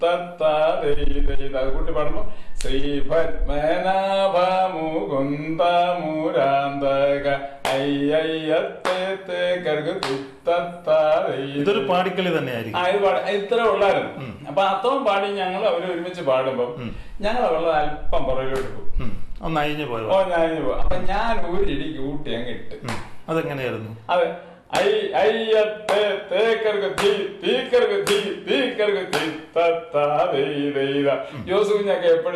തത്താ ദൈ ദൈ അത് കൂട്ടി പാടുമ്പോ ശ്രീ പത്മനാഭ മുകുന്ദ മുരാന്തക അയ്യയ്യത്തേ തേ കർഗ തിത്തത്താ ദൈ ഇതൊരു ദൈ. പാടിക്കളി തന്നെയായിരിക്കും ആ ഇത് പാടി ഇത്ര ഉള്ളായിരുന്നു അപ്പൊ അത്രയും പാടി ഞങ്ങൾ അവർ ഒരുമിച്ച് പാടുമ്പോ ഞങ്ങൾ അവളെ അല്പം പുറകിലോട്ട് പോകും ഉം. ഒന്ന് അയിഞ്ഞു പോയോ ഓ ഞാൻ ഇനി പോവാം. അപ്പൊ ഞാൻ ഒരു ഇടിക്ക് ഊട്ടി അങ്ങ് ഇട്ട് ഉം. അതെങ്ങനെയായിരുന്നു അതെ ഐ അയ്യത്തെ തേക്കർക്ക് തീ തീക്കർക്ക് തീ തീക്കർക്ക് തീ തത്താ ദൈ ദൈ ജോസ് കുഞ്ഞൊക്കെ എപ്പോഴും